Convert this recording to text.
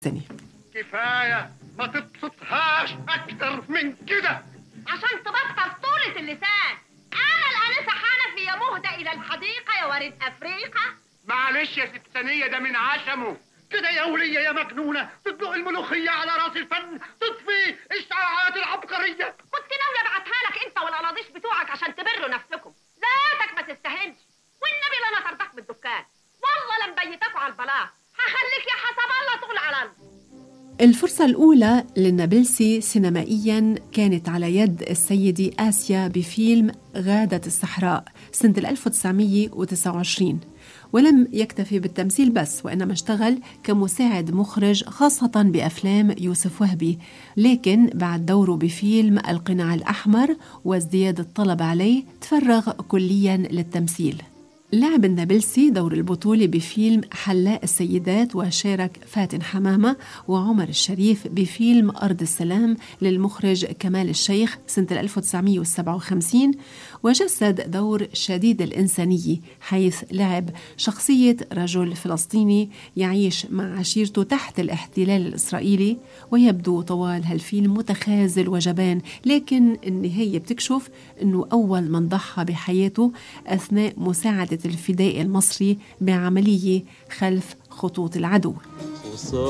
سنة كفاية ما تبسطهاش أكتر من كده عشان تبطل طولة اللسان أنا الأنسة حنفي يا مهدى إلى الحديقة يا ورد أفريقة معلش يا ست ثانية ده من عشمه كده يا ولية يا مجنونة تطلق الملوخية على راس الفن تطفي الشعاعات العبقرية كنت ناوي أبعتها لك أنت والقلاضيش بتوعك عشان تبروا نفسكم ذاتك ما تستاهلش والنبي لا أنا طردك من الدكان والله لمبيتكوا على البلاط هخليك يا حسب الله تقول على الله الفرصة الأولى للنابلسي سينمائيا كانت على يد السيدة آسيا بفيلم غادة الصحراء سنة 1929 ولم يكتفي بالتمثيل بس وإنما اشتغل كمساعد مخرج خاصة بأفلام يوسف وهبي لكن بعد دوره بفيلم القناع الأحمر وازدياد الطلب عليه تفرغ كليا للتمثيل لعب النابلسي دور البطولة بفيلم حلاق السيدات وشارك فاتن حمامة وعمر الشريف بفيلم أرض السلام للمخرج كمال الشيخ سنة 1957 وجسد دور شديد الإنسانية حيث لعب شخصية رجل فلسطيني يعيش مع عشيرته تحت الاحتلال الإسرائيلي ويبدو طوال هالفيلم متخاذل وجبان لكن النهاية بتكشف أنه أول من ضحى بحياته أثناء مساعدة الفدائي المصري بعملية خلف خطوط العدو